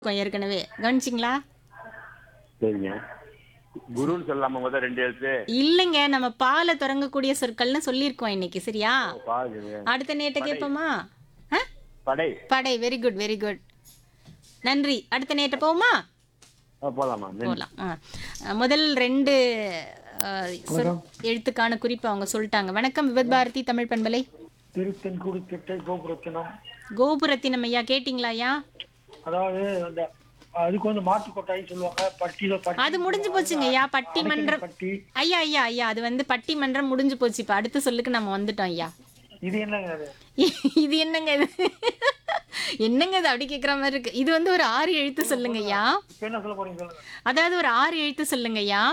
இருக்கோம் ஏற்கனவே கவனிச்சிங்களா சரிங்க குருன்னு சொல்லாம முதல் ரெண்டு எழுத்து இல்லைங்க நம்ம பாலை தொடங்கக்கூடிய சொற்கள்னு சொல்லியிருக்கோம் இன்னைக்கு சரியா பாருங்க அடுத்த நேட்ட கேட்போமா ஆ? படை படை வெரி குட் வெரி குட் நன்றி அடுத்த நேட்ட போவோமா ஆ, போலாமா நன்றி. போகலாம் ஆ. அஹ், முதல் ரெண்டு அஹ், சொற்- எழுத்துக்கான குறிப்பு அவங்க சொல்லிட்டாங்க வணக்கம் விபத் பாரதி தமிழ் பண்பலை திருத்தென்குடி திட்டை கோபுரத்தினம் கோபுரத்தினம் ஐயா கேட்டிங்களா ஐயா அதாவது அந்த அதுக்கு வந்து மாட்டு கொட்டாய் சொல்லுவாங்க பட்டியில பட்டி அது முடிஞ்சு போச்சுங்க ஐயா பட்டிமன்றம் பட்டி ஐயா ஐயா ஐயா அது வந்து பட்டிமன்றம் முடிஞ்சு போச்சு இப்ப அடுத்த சொல்லுக்கு நம்ம வந்துட்டோம் ஐயா இது என்னங்க அது இது என்னங்க இது என்னங்க இது அப்படி கேக்குற மாதிரி இருக்கு இது வந்து ஒரு ஆறு எழுத்து சொல்லுங்க ஐயா இப்ப என்ன சொல்ல போறீங்க சொல்லுங்க அதாவது ஒரு ஆறு எழுத்து சொல்லுங்க ஐயா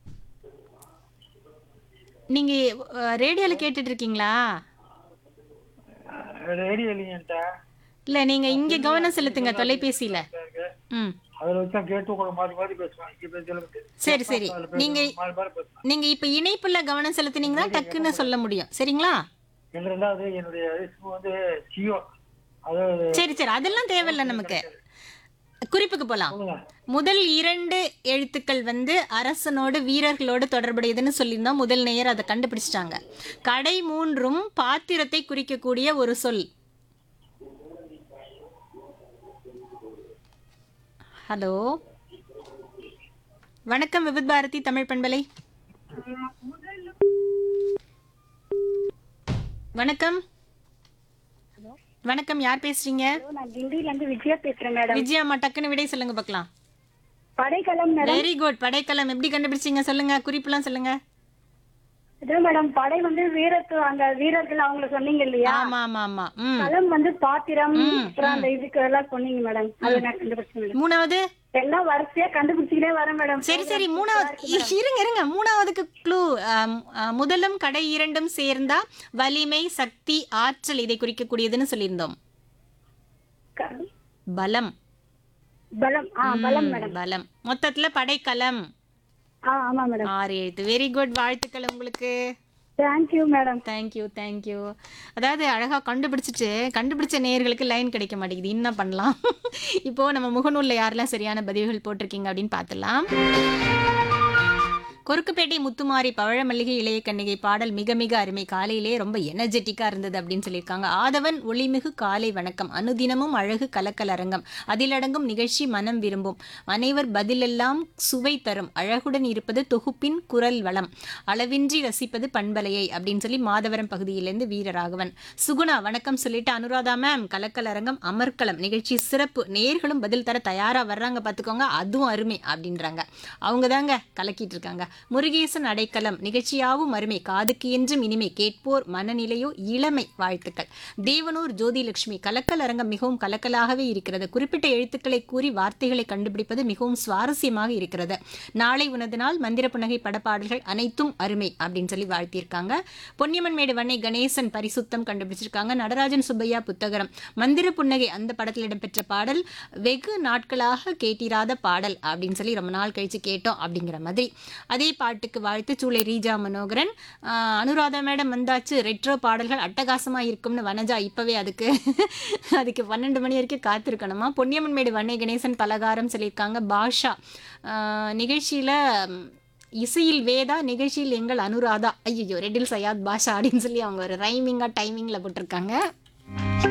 நீங்க ரேடியோல கேட்டுட்டு இருக்கீங்களா ரேடியோ இல்லைங்கன்ட்ட இல்ல நீங்க இங்க கவனம் செலுத்துங்க தொலைபேசியில ம் அதில் வச்சா கேட்டு உங்களுக்கு மாறி மாறி பேசுவாங்க இப்ப சொல்லுங்க சரி சரி நீங்க மாறி மாறி பேசுவாங்க நீங்க இப்ப இணைப்புல கவனம் செலுத்துனீங்கன்னா டக்குன்னு சொல்ல முடியும் சரிங்களா எங்க ரெண்டாவது என்னுடைய வயசு வந்து ஜியோ அதாவது சரி சரி அதெல்லாம் தேவையில்ல நமக்கு குறிப்புக்கு போலாம் சொல்லுங்க முதல் இரண்டு எழுத்துக்கள் வந்து அரசனோடு வீரர்களோடு தொடர்புடையதுன்னு சொல்லியிருந்தோம் முதல் நேயர் அதை கண்டுபிடிச்சிட்டாங்க கடை மூன்றும் பாத்திரத்தை குறிக்கக்கூடிய ஒரு சொல் ஹலோ வணக்கம் விவித் பாரதி தமிழ் பண்பலை வணக்கம் வணக்கம் யார் பேசுறீங்க நான் கிண்டில இருந்து விஜயா பேசுறேன் மேடம் விஜயாம்மா டக்குன்னு விடை சொல்லுங்க பார்க்கலாம் படைக்கலம் மேடம் வெரி குட் படைக்கலம் எப்படி கண்டுபிடிச்சீங்க சொல்லுங்க குறிப்புலாம் சொல்லுங்க அதான் மேடம் படை வந்து வீரத்து அந்த வீரர்கள் அவங்கள சொன்னீங்க இல்லையா ஆமா ஆமா ஆமா ம் களம் வந்து பாத்திரம் அப்புறம் அந்த இதுக்கு எல்லாம் சொன்னீங்க மேடம் அதை நான் கண்டுபிடிச்சேன் மேடம் மூணாவது எல்லாம் வரிசையா கண்டுபிடிச்சிக்கிட்டே வரேன் மேடம் சரி சரி மூணாவது இ- இருங்க இருங்க மூணாவதுக்கு க்ளூ முதலும் கடை இரண்டும் சேர்ந்தா வலிமை சக்தி ஆற்றல் இதை குறிக்கக்கூடியதுன்னு சொல்லியிருந்தோம் க- பலம் பலம் ஆ பலம் மேடம் பலம் மொத்தத்துல படைக்கலம் ஆ ஆமா மேடம் ஆறு எழுத்து வெரி குட் வாழ்த்துக்கள் உங்களுக்கு தேங்க்யூ மேடம் தேங்க்யூ தேங்க்யூ அதாவது அழகாக கண்டுபிடிச்சிட்டு கண்டுபிடிச்ச நேயர்களுக்கு லைன் கிடைக்க மாட்டேங்குது என்ன பண்ணலாம் இப்போ நம்ம முகநூலில் யாரெல்லாம் சரியான பதிவுகள் போட்டிருக்கீங்க அப்படின்னு பார்த்துலாம் கொருக்குப்பேட்டை முத்துமாரி பவழ மல்லிகை இளைய கன்னிகை பாடல் மிக மிக அருமை காலையிலே ரொம்ப எனர்ஜெட்டிக்காக இருந்தது அப்படின்னு சொல்லியிருக்காங்க ஆதவன் ஒளிமிகு காலை வணக்கம் அனுதினமும் அழகு கலக்கல் அரங்கம் அதிலடங்கும் நிகழ்ச்சி மனம் விரும்பும் அனைவர் பதிலெல்லாம் சுவை தரும் அழகுடன் இருப்பது தொகுப்பின் குரல் வளம் அளவின்றி ரசிப்பது பண்பலையை அப்படின்னு சொல்லி மாதவரம் பகுதியிலேருந்து வீரராகவன் சுகுணா வணக்கம் சொல்லிட்டு அனுராதா மேம் கலக்கல் அரங்கம் அமர்க்களம் நிகழ்ச்சி சிறப்பு நேர்களும் பதில் தர தயாரா வர்றாங்க பார்த்துக்கோங்க அதுவும் அருமை அப்படின்றாங்க அவங்க தாங்க கலக்கிட்டு இருக்காங்க முருகேசன் அடைக்கலம் நிகழ்ச்சியாவும் அருமை காதுக்கு என்றும் இனிமை கேட்போர் மனநிலையோ இளமை வாழ்த்துக்கள் தேவனூர் ஜோதிலட்சுமி கலக்கல் அரங்கம் மிகவும் கலக்கலாகவே இருக்கிறது குறிப்பிட்ட எழுத்துக்களை கூறி வார்த்தைகளை கண்டுபிடிப்பது மிகவும் சுவாரஸ்யமாக இருக்கிறது நாளை உனது நாள் மந்திர புன்னகை படப்பாடல்கள் அனைத்தும் அருமை அப்படின்னு சொல்லி வாழ்த்தியிருக்காங்க பொன்னியம்மன் மேடு வண்ணை கணேசன் பரிசுத்தம் கண்டுபிடிச்சிருக்காங்க நடராஜன் சுப்பையா புத்தகரம் மந்திர புன்னகை அந்த படத்தில் இடம்பெற்ற பாடல் வெகு நாட்களாக கேட்டிராத பாடல் அப்படின்னு சொல்லி ரொம்ப நாள் கழிச்சு கேட்டோம் அப்படிங்கிற மாதிரி அதே பாட்டுக்கு வாழ்த்து சூளை ரீஜா மனோகரன் ஆஹ் அனுராதா மேடம் வந்தாச்சு ரெட்ரோ பாடல்கள் அட்டகாசமா இருக்கும்னு வனஜா இப்பவே அதுக்கு அதுக்கு பன்னெண்டு மணி வரைக்கும் காத்திருக்கணுமா பொன்னியம்மன் மேடு வண்ணை கணேசன் பலகாரம் சொல்லியிருக்காங்க பாஷா ஆஹ் நிகழ்ச்சியில ம், இசையில் வேதா நிகழ்ச்சியில் எங்கள் அனுராதா ஐயோ ரெட்டில் சையாத் பாஷா அப்படின்னு சொல்லி அவங்க ஒரு ரைமிங்காக டைமிங்கில் போட்டிருக்காங்க